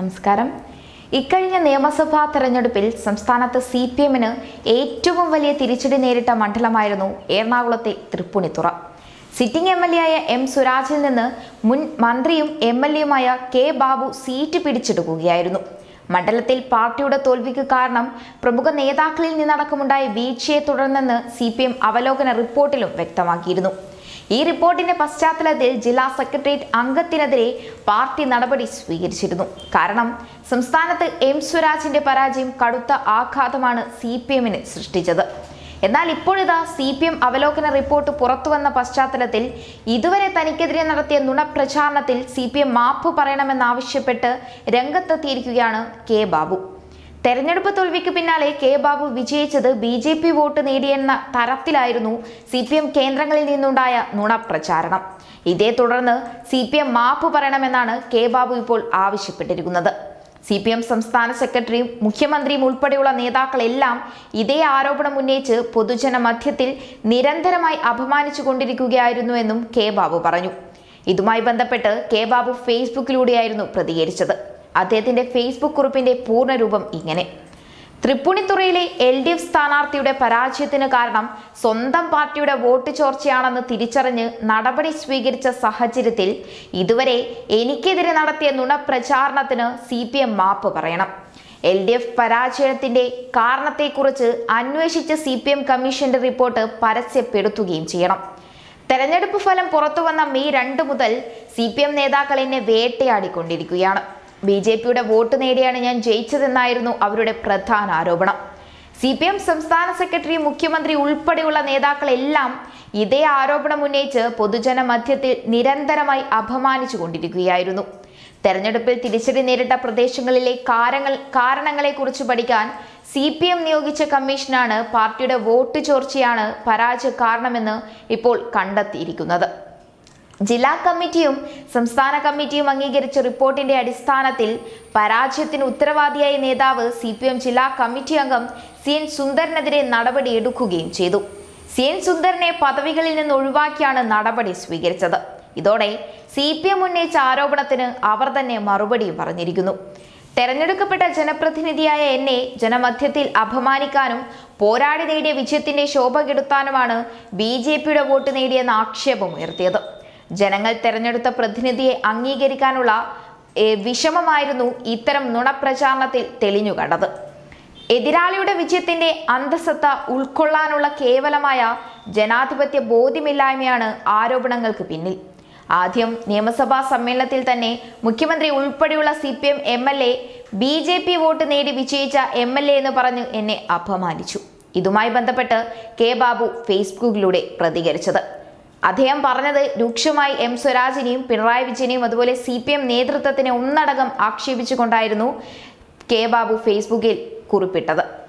നമസ്കാരം ഇക്കഴിഞ്ഞ നിയമസഭാ തെരഞ്ഞെടുപ്പിൽ സംസ്ഥാനത്ത് സി പി എമ്മിന് ഏറ്റവും വലിയ തിരിച്ചടി നേരിട്ട മണ്ഡലമായിരുന്നു എറണാകുളത്തെ Thrippunithura sitting M L A ആയ എം സുരാജിൽ നിന്ന് മുൻ മന്ത്രിയും എം എൽ എയുമായ കെ ബാബു സീറ്റ് പിടിച്ചെടുക്കുകയായിരുന്നു മണ്ഡലത്തിൽ പാർട്ടിയുടെ തോൽവിക്ക് കാരണം പ്രമുഖ നേതാക്കളിൽ നിന്നടക്കമുണ്ടായ വീഴ്ചയെ തുടർന്നെന്ന് സി പി എം അവലോകന റിപ്പോർട്ടിലും വ്യക്തമാക്കിയിരുന്നു ഈ റിപ്പോർട്ടിന്റെ പശ്ചാത്തലത്തിൽ ജില്ലാ സെക്രട്ടേറിയറ്റ് അംഗത്തിനെതിരെ പാർട്ടി നടപടി സ്വീകരിച്ചിരുന്നു കാരണം സംസ്ഥാനത്ത് എം സ്വരാജിന്റെ പരാജയം കടുത്ത ആഘാതമാണ് സി പി എമ്മിന് സൃഷ്ടിച്ചത് എന്നാൽ ഇപ്പോഴിതാ സി പി എം അവലോകന റിപ്പോർട്ട് പുറത്തുവന്ന പശ്ചാത്തലത്തിൽ ഇതുവരെ തനിക്കെതിരെ നടത്തിയ നുണപ്രചാരണത്തിൽ സി പി എം മാപ്പ് പറയണമെന്നാവശ്യപ്പെട്ട് രംഗത്തെത്തിയിരിക്കുകയാണ് കെ ബാബു തെരഞ്ഞെടുപ്പ് തോൽവിക്ക് പിന്നാലെ കെ ബാബു വിജയിച്ചത് ബി ജെ പി വോട്ട് നേടിയെന്ന തരത്തിലായിരുന്നു സി പി എം കേന്ദ്രങ്ങളിൽ നിന്നുണ്ടായ നുണപ്രചാരണം ഇതേ തുടർന്ന് സി പി എം മാപ്പ് പറയണമെന്നാണ് കെ ബാബു ഇപ്പോൾ ആവശ്യപ്പെട്ടിരിക്കുന്നത് സി പി എം സംസ്ഥാന സെക്രട്ടറിയും മുഖ്യമന്ത്രിയും ഉൾപ്പെടെയുള്ള നേതാക്കളെല്ലാം ഇതേ ആരോപണം ഉന്നയിച്ച് പൊതുജന മധ്യത്തിൽ നിരന്തരമായി അപമാനിച്ചു കൊണ്ടിരിക്കുകയായിരുന്നുവെന്നും കെ ബാബു പറഞ്ഞു ഇതുമായി ബന്ധപ്പെട്ട് കെ ബാബു ഫേസ്ബുക്കിലൂടെയായിരുന്നു പ്രതികരിച്ചത് അദ്ദേഹത്തിന്റെ ഫേസ്ബുക്ക് കുറിപ്പിന്റെ പൂർണ്ണരൂപം ഇങ്ങനെ തൃപ്പൂണിത്തുറയിലെ എൽ ഡി എഫ് സ്ഥാനാർത്ഥിയുടെ പരാജയത്തിന് കാരണം സ്വന്തം പാർട്ടിയുടെ വോട്ട് ചോർച്ചയാണെന്ന് തിരിച്ചറിഞ്ഞ് നടപടി സ്വീകരിച്ച സാഹചര്യത്തിൽ ഇതുവരെ എനിക്കെതിരെ നടത്തിയ നുണപ്രചാരണത്തിന് സി പി എം മാപ്പ് പറയണം എൽ ഡി എഫ് പരാജയത്തിന്റെ കാരണത്തെക്കുറിച്ച് അന്വേഷിച്ച് സി പി എം കമ്മീഷന്റെ റിപ്പോർട്ട് പരസ്യപ്പെടുത്തുകയും ചെയ്യണം തെരഞ്ഞെടുപ്പ് ഫലം പുറത്തുവന്ന മെയ് രണ്ട് മുതൽ സി പി എം നേതാക്കൾ എന്നെ വേട്ടയാടിക്കൊണ്ടിരിക്കുകയാണ് ബി ജെ പിയുടെ വോട്ട് നേടിയാണ് ഞാൻ ജയിച്ചതെന്നായിരുന്നു അവരുടെ പ്രധാന ആരോപണം സി പി എം സംസ്ഥാന സെക്രട്ടറി മുഖ്യമന്ത്രി ഉൾപ്പെടെയുള്ള നേതാക്കളെല്ലാം ഇതേ ആരോപണം ഉന്നയിച്ച് പൊതുജന മധ്യത്തിൽ നിരന്തരമായി അപമാനിച്ചു കൊണ്ടിരിക്കുകയായിരുന്നു തെരഞ്ഞെടുപ്പിൽ തിരിച്ചടി നേരിട്ട പ്രദേശങ്ങളിലെ കാരങ്ങൾ കാരണങ്ങളെക്കുറിച്ച് പഠിക്കാൻ സി പി എം നിയോഗിച്ച കമ്മീഷനാണ് പാർട്ടിയുടെ വോട്ട് ചോർച്ചയാണ് പരാജയ കാരണമെന്ന് ഇപ്പോൾ കണ്ടെത്തിയിരിക്കുന്നത് ജില്ലാ കമ്മിറ്റിയും സംസ്ഥാന കമ്മിറ്റിയും അംഗീകരിച്ച റിപ്പോർട്ടിന്റെ അടിസ്ഥാനത്തിൽ പരാജയത്തിന് ഉത്തരവാദിയായ നേതാവ് സി പി എം ജില്ലാ കമ്മിറ്റി അംഗം സി എൻ സുന്ദറിനെതിരെ നടപടിയെടുക്കുകയും ചെയ്തു സി എൻ സുന്ദറിനെ പദവികളിൽ നിന്ന് ഒഴിവാക്കിയാണ് നടപടി സ്വീകരിച്ചത് ഇതോടെ സി പി എം ഉന്നയിച്ച ആരോപണത്തിന് അവർ തന്നെ മറുപടിയും പറഞ്ഞിരിക്കുന്നു തെരഞ്ഞെടുക്കപ്പെട്ട ജനപ്രതിനിധിയായ എന്നെ ജനമധ്യത്തിൽ അപമാനിക്കാനും പോരാടി നേടിയ വിജയത്തിന്റെ ശോഭ കെടുത്താനുമാണ് ബി ജെ പിയുടെ വോട്ട് നേടിയെന്ന ആക്ഷേപം ഉയർത്തിയത് ജനങ്ങൾ തെരഞ്ഞെടുത്ത പ്രതിനിധിയെ അംഗീകരിക്കാനുള്ള ഏ, വിഷമമായിരുന്നു ഇത്തരം നുണപ്രചാരണത്തിൽ തെളിഞ്ഞു കണ്ടത് എതിരാളിയുടെ വിജയത്തിന്റെ അന്തസത്ത ഉൾക്കൊള്ളാനുള്ള കേവലമായ ജനാധിപത്യ ബോധ്യമില്ലായ്മയാണ് ആരോപണങ്ങൾക്ക് പിന്നിൽ ആദ്യം നിയമസഭാ സമ്മേളനത്തിൽ തന്നെ മുഖ്യമന്ത്രി ഉൾപ്പെടെയുള്ള C P M M L A B J P vote നേടി വിജയിച്ച എം എൽ എ എന്ന് പറഞ്ഞ് എന്നെ അപമാനിച്ചു ഇതുമായി ബന്ധപ്പെട്ട് കെ ബാബു ഫേസ്ബുക്കിലൂടെ പ്രതികരിച്ചത് അദ്ദേഹം പറഞ്ഞത് രൂക്ഷമായി എം സ്വരാജിനെയും പിണറായി വിജയനെയും അതുപോലെ സി പി എം നേതൃത്വത്തിനെ ഒന്നടങ്കം ആക്ഷേപിച്ചുകൊണ്ടായിരുന്നു കെ ബാബു ഫേസ്ബുക്കിൽ കുറിപ്പിട്ടത്